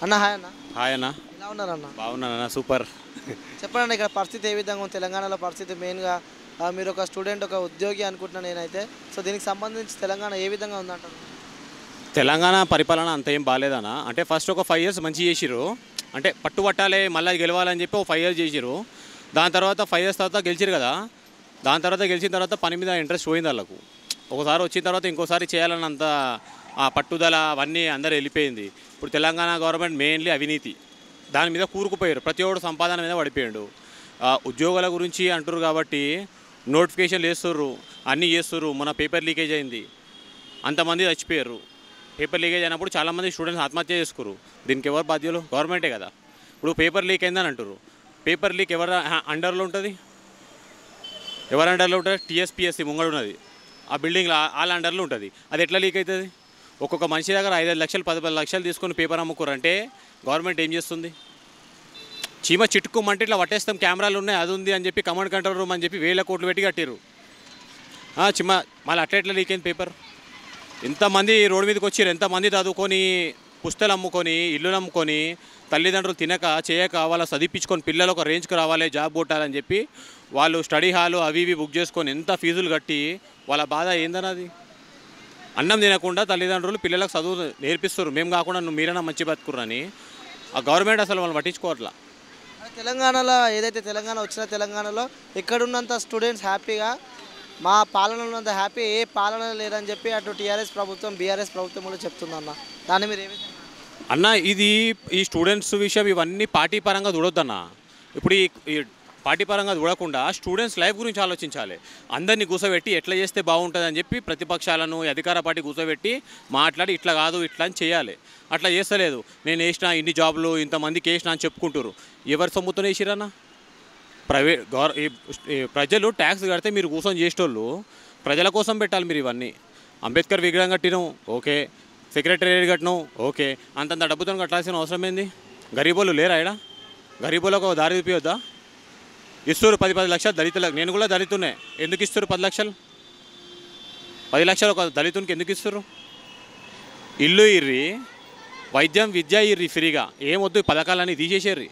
అన్న హాయ్ అన్న హాయ్ అన్న ఎలా ఉన్నారు అన్న బాగున్నానన్న సూపర్ చెప్పండి ఇక్కడ పరిస్థితి ఏ విధంగా ఉంది తెలంగాణలో పరిస్థితి మెయిన్గా ఆ, మీరు ఒక స్టూడెంట్ ఒక ఉద్యోగి అనుకుంటున్నాను నేనైతే సో దీనికి సంబంధించి తెలంగాణ ఏ విధంగా ఉందంటారు తెలంగాణ పరిపాలన అంత ఏం బాగాలేదన్న అంటే ఫస్ట్ ఒక ఫైవ్ ఇయర్స్ మంచి చేసిరు అంటే పట్టుబట్టాలి మళ్ళీ గెలవాలని చెప్పి ఒక ఫైవ్ ఇయర్స్ చేసిరు దాని తర్వాత ఫైవ్ ఇయర్స్ తర్వాత గెలిచిరు కదా దాని తర్వాత గెలిచిన తర్వాత పని మీద ఇంట్రెస్ట్ పోయింది వాళ్ళకు ఒకసారి వచ్చిన తర్వాత ఇంకోసారి చేయాలని అంత ఆ పట్టుదల అవన్నీ అందరూ వెళ్ళిపోయింది ఇప్పుడు తెలంగాణ గవర్నమెంట్ మెయిన్లీ అవినీతి దాని మీద కూరుకుపోయారు ప్రతి ఒక్కడు సంపాదన మీద పడిపోయాడు ఆ, ఉద్యోగాల గురించి అంటారు కాబట్టి నోటిఫికేషన్లు వేస్తుర్రు అన్నీ చేస్తుర్రు మన పేపర్ లీకేజ్ అయింది అంతమంది చచ్చిపోయారు పేపర్ లీకేజ్ అయినప్పుడు చాలామంది స్టూడెంట్స్ ఆత్మహత్య చేసుకురు దీనికి ఎవరు బాధ్యులు గవర్నమెంటే కదా ఇప్పుడు పేపర్ లీక్ అయిందని అంటారు పేపర్ లీక్ ఎవరు అండర్లో ఉంటుంది ఎవరి అండర్లో ఉంటుంది టీఎస్పిఎస్సి ముంగడు ఉన్నది ఆ బిల్డింగ్ వాళ్ళ అండర్లో ఉంటుంది అది ఎట్లా లీక్ అవుతుంది ఒక్కొక్క మనిషి దగ్గర ఐదు లక్షలు పది పది లక్షలు తీసుకొని పేపర్ అమ్ముకోరంటే గవర్నమెంట్ ఏం చేస్తుంది చీమ చిట్టుకోమంటే ఇట్లా పట్టేస్తాం కెమెరాలు ఉన్నాయి అది ఉంది అని చెప్పి కమాండ్ కంట్రోల్ రూమ్ అని చెప్పి వేల కోట్లు పెట్టి కట్టిరు ఆ, చిమ్మ మళ్ళీ అట్లా ఎట్లా లీక్ అయింది పేపర్ ఎంతమంది రోడ్డు మీదకి వచ్చారు ఎంతమంది చదువుకొని పుస్తలు అమ్ముకొని ఇల్లులు అమ్ముకొని తల్లిదండ్రులు తినక చేయక వాళ్ళ చదివించుకొని పిల్లలు ఒక రేంజ్కి రావాలి జాబ్ కొట్టాలని చెప్పి వాళ్ళు స్టడీ హాలు అవి ఇవి బుక్ చేసుకొని ఎంత ఫీజులు కట్టి వాళ్ళ బాధ ఏందన్నది అన్నం తినకుండా తల్లిదండ్రులు పిల్లలకు చదువు నేర్పిస్తారు మేము కాకుండా నువ్వు మీరైనా మంచి బతుకుర్రని ఆ గవర్నమెంట్ అసలు వాళ్ళు పట్టించుకోవట్లా అదే తెలంగాణలో ఏదైతే తెలంగాణ వచ్చిన తెలంగాణలో ఇక్కడున్నంత స్టూడెంట్స్ హ్యాపీగా మా పాలన ఉన్నంత హ్యాపీ ఏ పాలన లేదని చెప్పి అటు టీఆర్ఎస్ ప్రభుత్వం బీఆర్ఎస్ ప్రభుత్వం కూడా చెప్తుందన్న దాన్ని మీరు ఏ విధంగా అన్న ఇది ఈ స్టూడెంట్స్ విషయం ఇవన్నీ పార్టీ పరంగా చూడొద్దన్న ఇప్పుడు ఈ ఈ పార్టీ పరంగా చూడకుండా స్టూడెంట్స్ లైఫ్ గురించి ఆలోచించాలి అందరినీ కూర్చోబెట్టి ఎట్లా చేస్తే బాగుంటుంది అని చెప్పి ప్రతిపక్షాలను ఈ అధికార పార్టీ కూర్చోబెట్టి మాట్లాడి ఇట్లా కాదు ఇట్లా అని చేయాలి అట్లా చేస్తలేదు నేను వేసిన ఇన్ని జాబులు ఇంతమందికి వేసిన అని చెప్పుకుంటారు ఎవరి సొమ్ముతో వేసిరన్నా ప్రైవేట్ గవర్ ఈ ఈ ప్రజలు ట్యాక్స్ కడితే మీరు కూర్చొని చేసేటోళ్ళు ప్రజల కోసం పెట్టాలి మీరు ఇవన్నీ అంబేద్కర్ విగ్రహం కట్టినాం ఓకే సెక్రటరీ కట్టినాం ఓకే అంతంత డబ్బుతో కట్టాల్సిన అవసరం ఏంది గరీబోళ్ళు లేరా ఇక్కడ గరీబోళ్ళకు ఒక దారి చూపించొద్దా ఇస్తారు పది పది లక్షలు దళితులకు నేను కూడా దళితున్నే ఎందుకు ఇస్తారు పది లక్షలు పది లక్షలు ఒక దళితునికి ఎందుకు ఇస్తారు ఇల్లు ఇర్రి వైద్యం విద్య ఇర్రి ఫ్రీగా ఏమొద్దు ఈ పథకాలన్నీ తీసేసేర్రి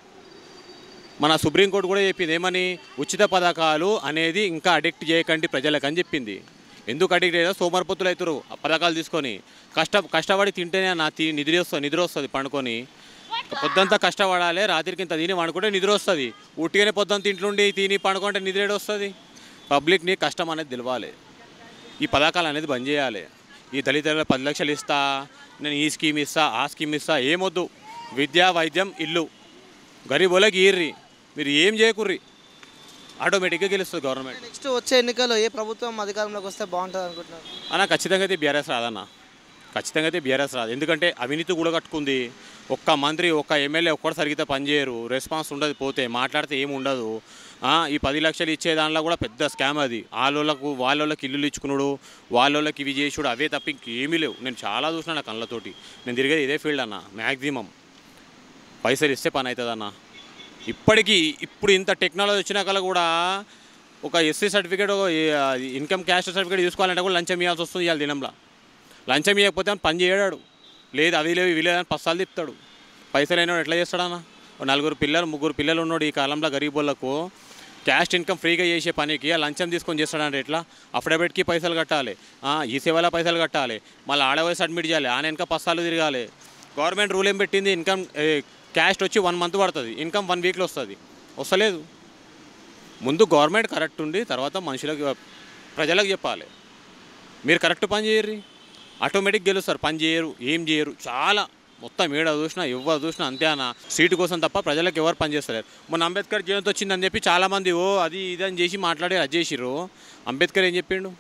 మన సుప్రీంకోర్టు కూడా చెప్పింది ఏమని ఉచిత పథకాలు అనేది ఇంకా అడిక్ట్ చేయకండి ప్రజలకు అని చెప్పింది ఎందుకు అడిక్ట్ అయ్యారో సోమరిపోతులు అవుతారు ఆ పథకాలు తీసుకొని కష్ట కష్టపడి తింటేనే నా తి నిద్ర వస్తుంది నిద్ర వస్తుంది పండుకొని పొద్దంతా కష్టపడాలి రాత్రికి ఇంత తిని పండుకుంటే నిద్ర వస్తుంది ఉట్టిగానే పొద్దున్న తింట్లుండి తిని పండుకుంటే నిద్ర ఏడు వస్తుంది పబ్లిక్ని కష్టం అనేది తెలవాలి ఈ పథకాలు అనేది బంద్ చేయాలి ఈ దళితుల పది లక్షలు ఇస్తా నేను ఈ స్కీమ్ ఇస్తా ఆ స్కీమ్ ఇస్తా ఏమొద్దు విద్య వైద్యం ఇల్లు గరీబులకి ఈర్రి మీరు ఏం చేయకుర్రి ఆటోమేటిక్గా గెలుస్తుంది గవర్నమెంట్ నెక్స్ట్ వచ్చే ఎన్నికల్లో ఏ ప్రభుత్వం అధికారంలోకి వస్తే బాగుంటుంది అనుకుంటున్నారు అన్న ఖచ్చితంగా అయితే బీఆర్ఎస్ రాదన్న ఖచ్చితంగా అయితే బీఆర్ఎస్ రాదు ఎందుకంటే అవినీతి కూడా కట్టుకుంది ఒక్క మంత్రి ఒక్క ఎమ్మెల్యే ఒక్కడు సరిగ్గా పనిచేయరు రెస్పాన్స్ ఉండదు పోతే మాట్లాడితే ఏమి ఉండదు ఆ, ఈ పది లక్షలు ఇచ్చే దానిలో కూడా పెద్ద స్కామ్ అది వాళ్ళకి వాళ్ళకి ఇల్లులు ఇచ్చుకున్నాడు వాళ్ళకి ఇవి చేసుడు అవే తప్ప ఇంకేమీ లేవు నేను చాలా చూసిన నా కళ్ళతోటి నేను తిరిగేది ఇదే ఫీల్డ్ అన్న మ్యాక్సిమం పైసలు ఇస్తే పని అవుతుంది అన్న ఇప్పటికీ ఇప్పుడు ఇంత టెక్నాలజీ వచ్చినాక కూడా ఒక ఎస్సీ సర్టిఫికేట్ ఒక ఇన్కమ్ క్యాస్ట్ సర్టిఫికేట్ తీసుకోవాలంటే కూడా లంచం ఇవ్వాల్సి వస్తుంది ఇవాళ దినంలో లంచం ఇవ్వకపోతే ఆయన పని చేయడాడు లేదు అవి లేవు ఇవి లేదని పస్తాలు తిప్పుతాడు పైసలు అయినాడు ఎట్లా చేస్తాడన్న ఓ నలుగురు పిల్లలు ముగ్గురు పిల్లలు ఉన్నాడు ఈ కాలంలో గరీబోళ్ళకు క్యాస్ట్ ఇన్కమ్ ఫ్రీగా చేసే పనికి ఆ లంచం తీసుకొని చేస్తాడంటే ఎట్లా అఫిడవిట్కి పైసలు కట్టాలి ఆ, ఈ సేవలో పైసలు కట్టాలి మళ్ళీ ఆడవయసు అడ్మిట్ చేయాలి ఆయన వెనక పస్తాలు తిరగాలి గవర్నమెంట్ రూల్ ఏం పెట్టింది ఇన్కమ్ క్యాస్ట్ వచ్చి వన్ మంత్ పడుతుంది ఇన్కమ్ వన్ వీక్లో వస్తుంది వస్తలేదు ముందు గవర్నమెంట్ కరెక్ట్ ఉండి తర్వాత మనుషులకు ప్రజలకు చెప్పాలి మీరు కరెక్ట్ పని చేయరు ఆటోమేటిక్ గెలుస్తారు పని చేయరు ఏం చేయరు చాలా మొత్తం ఏడ చూసినా ఎవరు చూసినా అంతే అన్న సీటు కోసం తప్ప ప్రజలకు ఎవరు పని చేస్తలేరు మొన్న అంబేద్కర్ జయంతి వచ్చిందని చెప్పి చాలామంది ఓ అది ఇది అని చేసి మాట్లాడి అది చేసిర్రు అంబేద్కర్ ఏం చెప్పిండు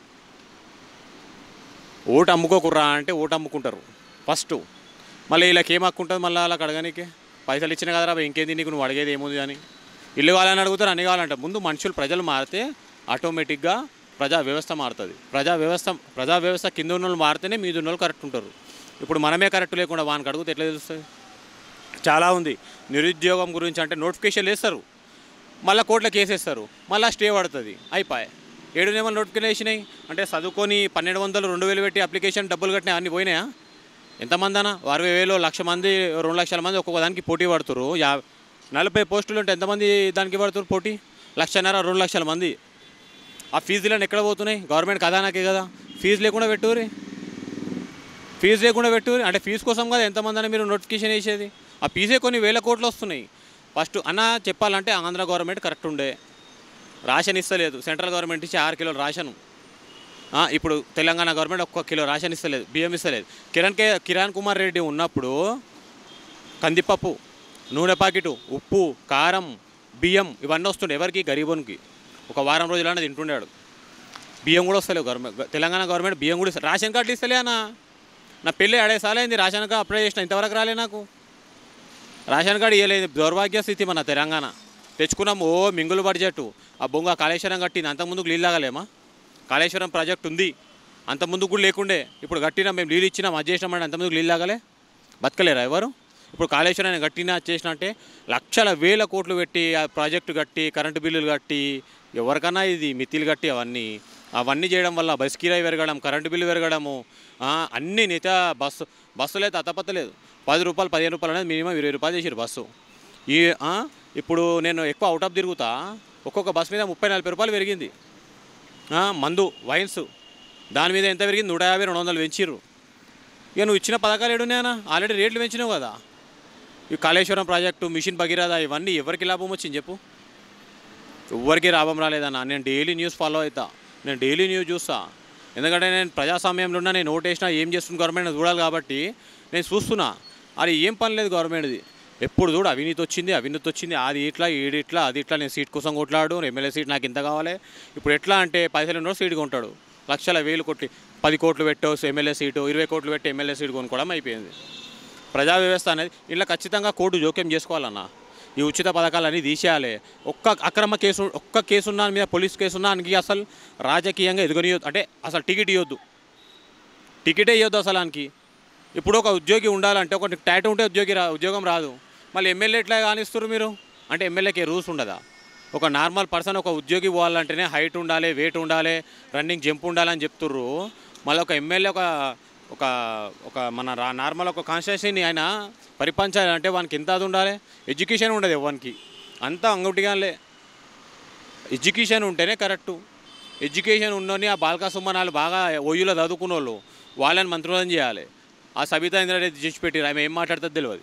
ఓటు అమ్ముకోకుర్రా అంటే ఓటు అమ్ముకుంటారు ఫస్ట్ మళ్ళీ వీళ్ళకి ఏం హక్కు ఉంటుంది మళ్ళీ అలా అడగనీకి పైసలు ఇచ్చిన కదరా భయ్, ఇంకేంది నీకు నువ్వు అడిగేది ఏముంది అని ఇల్లు కావాలని అడుగుతారు అన్ని కావాలంట ముందు మనుషులు ప్రజలు మారితే ఆటోమేటిక్గా ప్రజా వ్యవస్థ మారుతుంది ప్రజా వ్యవస్థ ప్రజా వ్యవస్థ కింద ఉన్న వాళ్ళు మారితేనే మీద ఉన్న వాళ్ళు కరెక్ట్ ఉంటారు ఇప్పుడు మనమే కరెక్ట్ లేకుండా వానికి అడిగితే ఎట్లా తెలుస్తుంది చాలా ఉంది నిరుద్యోగం గురించి అంటే నోటిఫికేషన్ వేస్తారు మళ్ళీ కోర్టులో కేసేస్తారు మళ్ళీ స్టే పడుతుంది అయిపోయాయి ఏడు నెలలు నోటిఫికేషన్ వేసినాయి అంటే చదువుకొని పన్నెండు వందలు రెండు వేలు పెట్టి అప్లికేషన్ డబ్బులు కట్టినాయి అన్నీ పోయినాయా ఎంతమంది అన్న అరవై వేలు లక్ష మంది రెండు లక్షల మంది ఒక్కొక్క దానికి పోటీ పడుతురు యా నలభై పోస్టులు ఉంటే ఎంతమంది దానికి పడుతురు పోటీ లక్షన్నర రెండు లక్షల మంది ఆ ఫీజులను ఎక్కడ పోతున్నాయి గవర్నమెంట్ ఖజానాకే కదా ఫీజు లేకుండా పెట్టుర్రి ఫీజు లేకుండా పెట్టుర్రి అంటే ఫీజు కోసం కదా ఎంతమంది అని మీరు నోటిఫికేషన్ వేసేది ఆ ఫీజే కొన్ని వేల కోట్లు వస్తున్నాయి ఫస్ట్ అన్న చెప్పాలంటే ఆంధ్ర గవర్నమెంట్ కరెక్ట్ ఉండే రేషన్ ఇస్తలేదు సెంట్రల్ గవర్నమెంట్ ఇచ్చి ఆరు కిలోల రేషన్ ఆ, ఇప్పుడు తెలంగాణ గవర్నమెంట్ ఒక్క కిలో రేషన్ ఇస్తలేదు బియ్యం ఇస్తలేదు కిరణ్ కే కిరణ్ కుమార్ రెడ్డి ఉన్నప్పుడు కందిపప్పు నూనె ప్యాకెట్ ఉప్పు కారం బియ్యం ఇవన్నీ వస్తుండే ఎవరికి గరీబోనికి ఒక వారం రోజులన్నా తింటుండాడు బియ్యం కూడా వస్తలేవు గవర్నమెంట్ తెలంగాణ గవర్నమెంట్ బియ్యం కూడా ఇస్తారు రేషన్ కార్డులు ఇస్తలే అన్న నా పెళ్ళి అడేసాలైంది రేషన్ కార్డు అప్లై చేసిన ఇంతవరకు రాలే నాకు రేషన్ కార్డు ఇవ్వలేదు దౌర్భాగ్య స్థితి మన తెలంగాణ తెచ్చుకున్నాం ఓ మింగులు బడ్జెట్ ఆ బొంగ కాళేశ్వరం కట్టింది అంత ముందుకు నీళ్ళు తాగలేమా కాళేశ్వరం ప్రాజెక్ట్ ఉంది అంత ముందుకు కూడా లేకుండే ఇప్పుడు కట్టినా మేము నీళ్ళు ఇచ్చినాం అది చేసినామంటే అంత ముందుకు నీళ్ళు తాగలే బతకలేరా ఎవరు ఇప్పుడు కాళేశ్వరాన్ని కట్టినా చేసిన అంటే లక్షల వేల కోట్లు పెట్టి ఆ ప్రాజెక్టు కట్టి కరెంటు బిల్లులు కట్టి ఎవరికన్నా ఇది మితిలు కట్టి అవన్నీ అవన్నీ చేయడం వల్ల బస్ కిరాయి పెరగడం కరెంటు బిల్లు పెరగడము ఆ, అన్ని నిత బస్సు బస్సులు అయితే అతపత్తలేదు పది రూపాయలు పదిహేను రూపాయలు అనేది మినిమం ఇరవై రూపాయలు చేసారు బస్సు ఈ ఆ, ఇప్పుడు నేను ఎక్కువ అవుట్ ఆఫ్ తిరుగుతా ఒక్కొక్క బస్ మీద ముప్పై నలభై రూపాయలు పెరిగింది ఆ, మందు వైన్స్ దాని మీద ఎంత పెరిగింది నూట యాభై రెండు వందలు పెంచిర్రు ఇక నువ్వు ఇచ్చిన పథకాలు ఏడున్నాయనా ఆల్రెడీ రేట్లు పెంచినావు కదా ఈ కాళేశ్వరం ప్రాజెక్టు మిషన్ భగీరథ ఇవన్నీ ఎవరికి లాభం వచ్చింది చెప్పు ఎవరికి లాభం రాలేదన్న నేను డైలీ న్యూస్ ఫాలో అవుతా నేను డైలీ న్యూస్ చూస్తా ఎందుకంటే నేను ప్రజాస్వామ్యంలో ఉన్నా నేను ఓటేసినా ఏం చేస్తుంది గవర్నమెంట్ చూడాలి కాబట్టి నేను చూస్తున్నా అది ఏం పని లేదు గవర్నమెంట్ది ఎప్పుడు చూడు అవినీతి వచ్చింది అవినీతి వచ్చింది అది ఇట్లా ఈడి ఇట్లా అది ఇట్లా నేను సీట్ కోసం కొట్లాడు ఎమ్మెల్యే సీట్ నాకు ఇంత కావాలి ఇప్పుడు ఎట్లా అంటే పైసలు ఉన్నోడు సీట్ కొంటాడు లక్షల వేలు కొట్టి పది కోట్లు పెట్టో ఎమ్మెల్యే సీటు ఇరవై కోట్లు పెట్టి ఎమ్మెల్యే సీటు కొనుక్కోవడం అయిపోయింది ప్రజా వ్యవస్థ అనేది ఇలా ఖచ్చితంగా కోర్టు జోక్యం చేసుకోవాలన్న ఈ ఉచిత పథకాలన్నీ తీసేయాలి ఒక్క అక్రమ కేసు ఒక్క కేసు ఉన్న మీద పోలీస్ కేసు ఉన్న ఆయనకి అసలు రాజకీయంగా ఎదుగనియొద్దు అంటే అసలు టికెట్ ఇవ్వద్దు టికెటే ఇవ్వద్దు అసలు ఆయనకి ఇప్పుడు ఒక ఉద్యోగి ఉండాలంటే ఒక టాటూ ఉంటే ఉద్యోగి రా ఉద్యోగం రాదు మళ్ళీ ఎమ్మెల్యే ఎట్లా కానిస్తారు మీరు అంటే ఎమ్మెల్యేకి రూల్స్ ఉండదా ఒక నార్మల్ పర్సన్ ఒక ఉద్యోగి పోవాలంటేనే హైట్ ఉండాలి వెయిట్ ఉండాలి రన్నింగ్ జంప్ ఉండాలని చెప్తుర్రు మళ్ళీ ఒక ఎమ్మెల్యే ఒక ఒక ఒక మన రా నార్మల్ ఒక కాన్స్టిట్యూషన్ని ఆయన పరిపాలించాలంటే వానికి ఎంత అది ఉండాలి ఎడ్యుకేషన్ ఉండదు ఎవరికి అంతా అంగుటిగానే ఎడ్యుకేషన్ ఉంటేనే కరెక్టు ఎడ్యుకేషన్ ఉన్నోని ఆ బాలకా సుమ్మనాలు బాగా ఒయ్యులో చదువుకున్న వాళ్ళు వాళ్ళని మంత్రులను చేయాలి ఆ సబితా ఇంద్రారెడ్డి చేసి పెట్టిరు ఆమె ఏం మాట్లాడుతుందో తెలియదు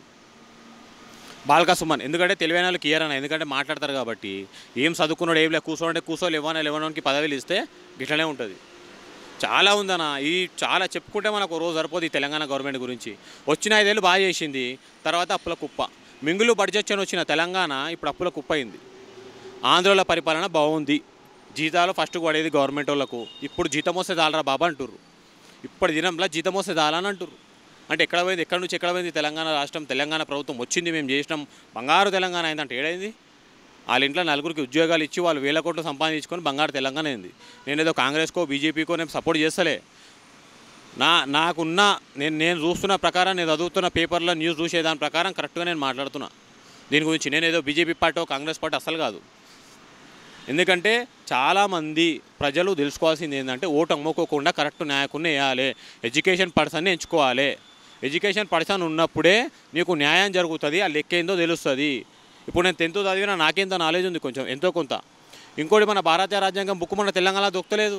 బాలకా సుమన్ ఎందుకంటే తెలివైన వాళ్ళకి ఇయ్యరన్న ఎందుకంటే మాట్లాడతారు కాబట్టి ఏం చదువుకున్నాడు ఏం లేదు కూర్చోంటే కూర్చో లేవనా లేవడానికి పదవిలు ఇస్తే గిట్లనే ఉంటుంది చాలా ఉందన్న ఈ చాలా చెప్పుకుంటే మనకు ఓ రోజు సరిపోదు ఈ తెలంగాణ గవర్నమెంట్ గురించి వచ్చిన ఐదేళ్ళు బాగా చేసింది తర్వాత అప్పుల కుప్ప మింగులు బడ్జెట్ అని వచ్చిన తెలంగాణ ఇప్పుడు అప్పుల కుప్ప అయింది ఆంధ్రలో పరిపాలన బాగుంది జీతాలు ఫస్ట్ పడేది గవర్నమెంట్ వాళ్ళకు ఇప్పుడు జీతం వస్తే దాలరా బాబా అంటుర్రు ఇప్పటి దినంలో జీతం వస్తే దాలని అంటుర్రు అంటే ఎక్కడ పోయింది ఎక్కడి నుంచి ఎక్కడ పోయింది తెలంగాణ రాష్ట్రం తెలంగాణ ప్రభుత్వం వచ్చింది మేము చేసినాం బంగారు తెలంగాణ అయిందంటే ఏడైంది వాళ్ళ ఇంట్లో నలుగురికి ఉద్యోగాలు ఇచ్చి వాళ్ళు వేల కోట్లు సంపాదించుకొని బంగారు తెలంగాణ అయింది నేను ఏదో కాంగ్రెస్కో బీజేపీకో నేను సపోర్ట్ చేస్తలే నా నాకున్న నేను నేను చూస్తున్న ప్రకారం నేను చదువుతున్న పేపర్లో న్యూస్ చూసే దాని ప్రకారం కరెక్ట్గా నేను మాట్లాడుతున్నా దీని గురించి నేను ఏదో బీజేపీ పార్టీ కాంగ్రెస్ పార్టీ అసలు కాదు ఎందుకంటే చాలామంది ప్రజలు తెలుసుకోవాల్సింది ఏంటంటే ఓటు అమ్ముకోకుండా కరెక్ట్ నాయకుడిని వేయాలి ఎడ్యుకేషన్ పర్సన్ని ఎంచుకోవాలి ఎడ్యుకేషన్ పర్సన్ ఉన్నప్పుడే నీకు న్యాయం జరుగుతుంది ఆ లెక్క ఏందో తెలుస్తుంది ఇప్పుడు నేను టెన్త్ చదివినా నాకేంత నాలెడ్జ్ ఉంది కొంచెం ఎంతో కొంత ఇంకోటి మన భారతీయ రాజ్యాంగం బుక్ మన తెలంగాణ దొక్కలేదు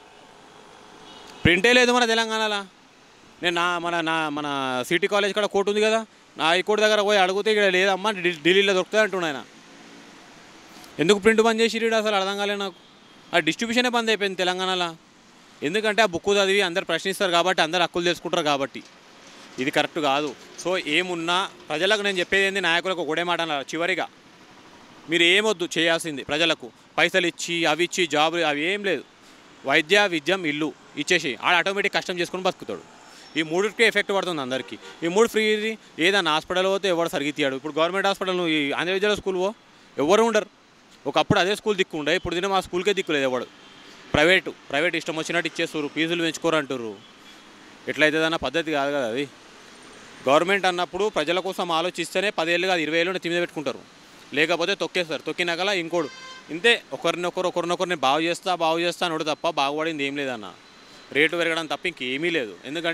ప్రింటే లేదు మన తెలంగాణలో నేను నా మన నా మన సిటీ కాలేజ్ కాడ కోర్టు ఉంది కదా నా హైకోర్టు దగ్గర పోయి అడిగితే ఇక్కడ లేదమ్మా ఢి- ఢిల్లీలో దొరుకుతుంది అంటున్నా ఆయన ఎందుకు ప్రింట్ బంద్ చేసి అసలు అర్థం కాలే నాకు ఆ డిస్ట్రిబ్యూషనే బంద్ అయిపోయింది తెలంగాణలో ఎందుకంటే ఆ బుక్ చదివి అందరు ప్రశ్నిస్తారు కాబట్టి అందరు హక్కులు తెలుసుకుంటారు కాబట్టి ఇది కరెక్ట్ కాదు సో ఏమున్నా ప్రజలకు నేను చెప్పేది ఏంది నాయకులకు ఒకటే మాట అన్నారు చివరిగా మీరు ఏమొద్దు చేయాల్సింది ప్రజలకు పైసలు ఇచ్చి అవి ఇచ్చి జాబ్ అవి ఏం లేదు వైద్య విద్యం ఇల్లు ఇచ్చేసి ఆడ ఆటోమేటిక్ కష్టం చేసుకుని బతుకుతాడు ఈ మూడికి ఎఫెక్ట్ పడుతుంది అందరికీ ఈ మూడు ఫ్రీ ఏదన్నా హాస్పిటల్ పోతే ఎవరు సరిగ్గా తీయాడు ఇప్పుడు గవర్నమెంట్ హాస్పిటల్ నువ్వు ఈ ఆంధ్ర విద్యాలయ స్కూల్ పో ఎవరు ఉండరు ఒకప్పుడు అదే స్కూల్ దిక్కు ఉండే ఇప్పుడు దినం ఆ స్కూల్కే దిక్కులేదు ఎవడు ప్రైవేటు ప్రైవేట్ ఇష్టం వచ్చినట్టు ఇచ్చేస్తారు ఫీజులు పెంచుకోరు అంటారు ఎట్లయితుందన్న పద్ధతి కాదు కదా అది గవర్నమెంట్ అన్నప్పుడు ప్రజల కోసం ఆలోచిస్తేనే పదేళ్ళు కాదు ఇరవై ఏళ్ళు తిమ్మిద పెట్టుకుంటారు లేకపోతే తొక్కేస్తారు తొక్కినాకలా ఇంకోడు ఇంతే ఒకరినొకరు ఒకరినొకరిని బాగు చేస్తా బాగు చేస్తా అనడు తప్ప బాగుపడింది ఏం లేదన్న రేటు పెరగడం తప్ప ఇంకేమీ లేదు ఎందుకంటే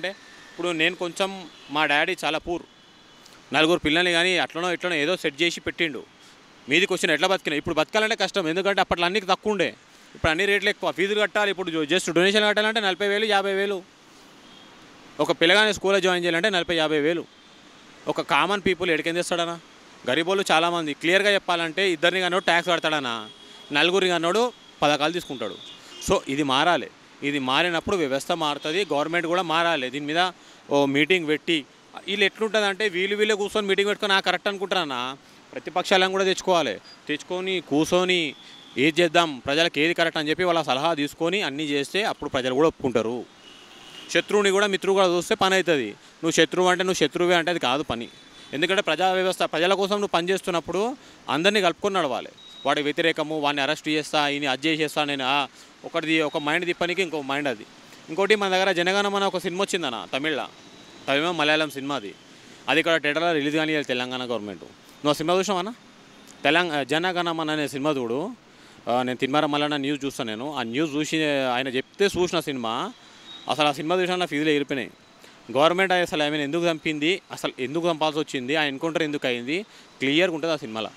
ఇప్పుడు నేను కొంచెం మా డాడీ చాలా పూర్ నలుగురు పిల్లల్ని కానీ అట్లనో ఇట్లనో ఏదో సెట్ చేసి పెట్టిండు మీదికి వచ్చిన ఎట్లా బతికినా ఇప్పుడు బతకాలంటే కష్టం ఎందుకంటే అప్పట్లో అన్ని తక్కువ ఉండే ఇప్పుడు అన్ని రేట్లు ఎక్కువ ఫీజులు కట్టాలి ఇప్పుడు జస్ట్ డొనేషన్ కట్టాలంటే నలభై వేలు యాభై వేలు ఒక పిల్లగానే స్కూల్లో జాయిన్ చేయాలంటే నలభై యాభై వేలు ఒక కామన్ పీపుల్ ఎడికేం చేస్తాడనా గరీబోళ్ళు చాలామంది క్లియర్గా చెప్పాలంటే ఇద్దరిని కన్నోడు ట్యాక్స్ కడతాడనా నలుగురిని కన్నోడు పథకాలు తీసుకుంటాడు సో ఇది మారాలి ఇది మారినప్పుడు వ్యవస్థ మారుతుంది గవర్నమెంట్ కూడా మారాలి దీని మీద ఓ మీటింగ్ పెట్టి వీళ్ళు ఎట్లుంటుంది అంటే వీళ్ళు వీళ్ళే కూర్చొని మీటింగ్ పెట్టుకొని ఆ కరెక్ట్ అనుకుంటారన్నా ప్రతిపక్షాలను కూడా తెచ్చుకోవాలి తెచ్చుకొని కూర్చొని ఏది చేద్దాం ప్రజలకు ఏది కరెక్ట్ అని చెప్పి వాళ్ళ సలహా తీసుకొని అన్నీ చేస్తే అప్పుడు ప్రజలు కూడా ఒప్పుకుంటారు శత్రువుని కూడా మిత్రువు కూడా చూస్తే పని అవుతుంది నువ్వు శత్రువు అంటే నువ్వు శత్రువే అంటే అది కాదు పని ఎందుకంటే ప్రజా వ్యవస్థ ప్రజల కోసం నువ్వు పని చేస్తున్నప్పుడు అందరినీ కలుపుకొని నడవాలి వాడి వ్యతిరేకము వాడిని అరెస్ట్ చేస్తా ఈయన అది చేసేస్తా నేను ఆ, ఒకటిది ఒక మైండ్ తిప్పనికి ఇంకో మైండ్ అది ఇంకోటి మన దగ్గర జనగణమన ఒక సినిమా వచ్చిందన్న తమిళ్లో తమిళ మలయాళం సినిమా అది అది ఇక్కడ థియేటర్లో రిలీజ్ కానీ తెలంగాణ గవర్నమెంట్ నువ్వు ఆ సినిమా చూసావన్నా తెలంగాణ జనగణమన అనే సినిమా చూడు ఆ, నేను తిన్మార మల్లన్న న్యూస్ చూస్తాను నేను ఆ న్యూస్ చూసి ఆయన చెప్తే చూసిన సినిమా అసలు ఆ సినిమా చూసిన నా ఫీజులు ఎగిరిపోయినాయి గవర్నమెంట్ అసలు ఆమెను ఎందుకు చంపింది అసలు ఎందుకు చంపాల్సి వచ్చింది ఆ ఎన్కౌంటర్ ఎందుకు అయింది క్లియర్గా ఉంటుంది ఆ సినిమాలో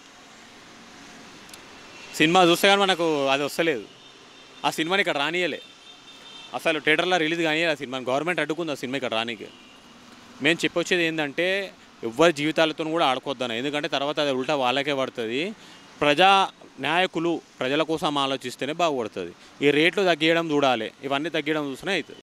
సినిమా చూస్తే కానీ మనకు అది వస్తలేదు ఆ సినిమాని ఇక్కడ రానియలే అసలు థియేటర్లో రిలీజ్ కానీ ఆ సినిమాని గవర్నమెంట్ అడ్డుకుంది ఆ సినిమా ఇక్కడ రానికి మేము చెప్పొచ్చేది ఏంటంటే ఎవ్వరి జీవితాలతో కూడా ఆడుకోవద్దన ఎందుకంటే తర్వాత అది ఉల్టా వాళ్ళకే పడుతుంది ప్రజా నాయకులు ప్రజల కోసం ఆలోచిస్తేనే బాగుపడుతుంది ఈ రేట్లు తగ్గియడం చూడాలి ఇవన్నీ తగ్గియడం చూస్తేనే అవుతుంది